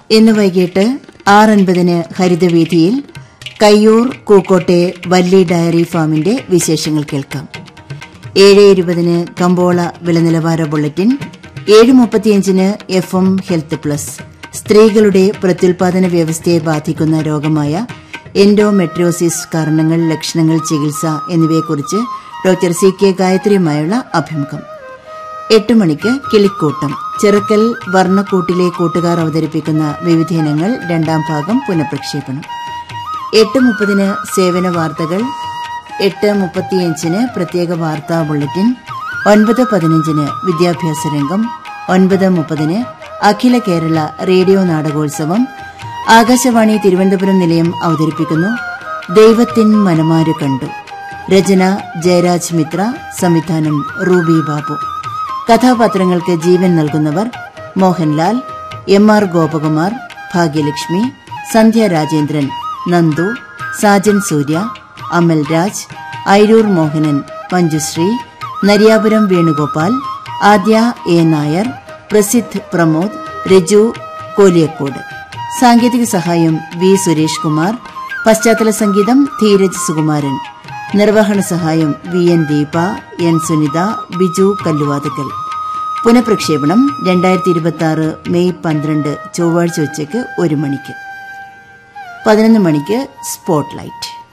ഇന്ന് വൈകിട്ട് ആറൻപതിന് ഹരിതവീതിയിൽ കയ്യൂർ കൂക്കോട്ടെ വല്ലി ഡയറി ഫാമിന്റെ വിശേഷങ്ങൾ കേൾക്കാം ഏഴ് ഇരുപതിന് കമ്പോള വിലനിലവാര ബുള്ളറ്റിൻ ഏഴ് മുപ്പത്തിയഞ്ചിന് എഫ് എം ഹെൽത്ത് പ്ലസ് സ്ത്രീകളുടെ പ്രത്യുൽപാദന വ്യവസ്ഥയെ ബാധിക്കുന്ന രോഗമായ എൻഡോമെട്രോസിസ് കാരണങ്ങൾ ലക്ഷണങ്ങൾ ചികിത്സ എന്നിവയെക്കുറിച്ച് ഡോക്ടർ സി കെ ഗായത്രിയുമായുള്ള അഭിമുഖം എട്ട് മണിക്ക് കിളിക്കൂട്ടം ചെറുക്കൽ വർണ്ണക്കൂട്ടിലെ കൂട്ടുകാർ അവതരിപ്പിക്കുന്ന വിവിധയിനങ്ങൾ രണ്ടാം ഭാഗം പുനഃപ്രക്ഷേപണം എട്ട് മുപ്പതിന് സേവന വാർത്തകൾ എട്ട് മുപ്പത്തിയഞ്ചിന് പ്രത്യേക വാർത്താ ബുള്ളറ്റിൻ ഒൻപത് പതിനഞ്ചിന് വിദ്യാഭ്യാസ രംഗം ഒൻപത് മുപ്പതിന് അഖില കേരള റേഡിയോ നാടകോത്സവം ആകാശവാണി തിരുവനന്തപുരം നിലയം അവതരിപ്പിക്കുന്നു ദൈവത്തിൻ മനമാര് കണ്ടു രചന ജയരാജ് മിത്ര സംവിധാനം റൂബി ബാബു കഥാപാത്രങ്ങൾക്ക് ജീവൻ നൽകുന്നവർ Mohanlal M R Gopakumar Bhagyalakshmi Sandhya Rajendran Nandu Sajan Surya Amal Raj Airoor Mohanan Manjushree Nariyapuram Venugopal Aadya A Nair Prasidh Pramod Raju Koliyakode സാങ്കേതിക സഹായം വി സുരേഷ് കുമാർ പശ്ചാത്തല സംഗീതം ധീരജ് സുകുമാരൻ നിർവഹണ സഹായം V N Deepa N Sunitha Biju Kalluvathukkal പുനഃപ്രക്ഷേപണം രണ്ടായിരത്തി ഇരുപത്തി ആറ് മെയ് പന്ത്രണ്ട് ചൊവ്വാഴ്ച ഉച്ചയ്ക്ക് ഒരു മണിക്ക് പതിനൊന്ന് മണിക്ക് സ്പോട്ട്ലൈറ്റ്